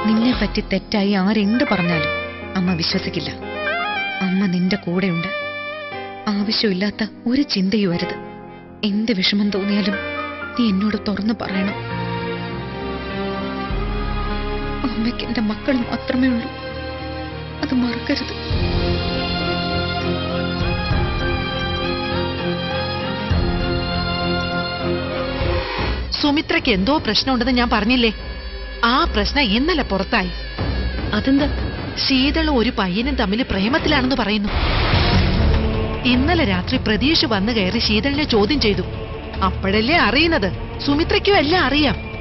നിന്നെ പറ്റി തെറ്റായി ആരെന്ത് പറഞ്ഞാലും അമ്മ വിശ്വസിക്കില്ല അമ്മ നിന്റെ കൂടെയുണ്ട് ആവശ്യമില്ലാത്ത ഒരു ചിന്തയും വരുത് എന്ത് വിഷമം തോന്നിയാലും നീ എന്നോട് തുറന്നു പറയണം അമ്മയ്ക്ക് എന്റെ മക്കൾ മാത്രമേ ഉള്ളൂ അത് മറക്കരുത് സുമിത്രയ്ക്ക് എന്തോ പ്രശ്നമുണ്ടെന്ന് ഞാൻ പറഞ്ഞില്ലേ ആ പ്രശ്നം ഇന്നലെ പുറത്തായി അതെന്താ ശീതളും ഒരു പയ്യനും തമ്മിൽ പ്രേമത്തിലാണെന്ന് പറയുന്നു ഇന്നലെ രാത്രി പ്രതീഷ് വന്നു കയറി ശീതളിനെ ചോദ്യം ചെയ്തു അപ്പോഴല്ലേ അറിയുന്നത് സുമിത്രയ്ക്കും എല്ലാം അറിയാം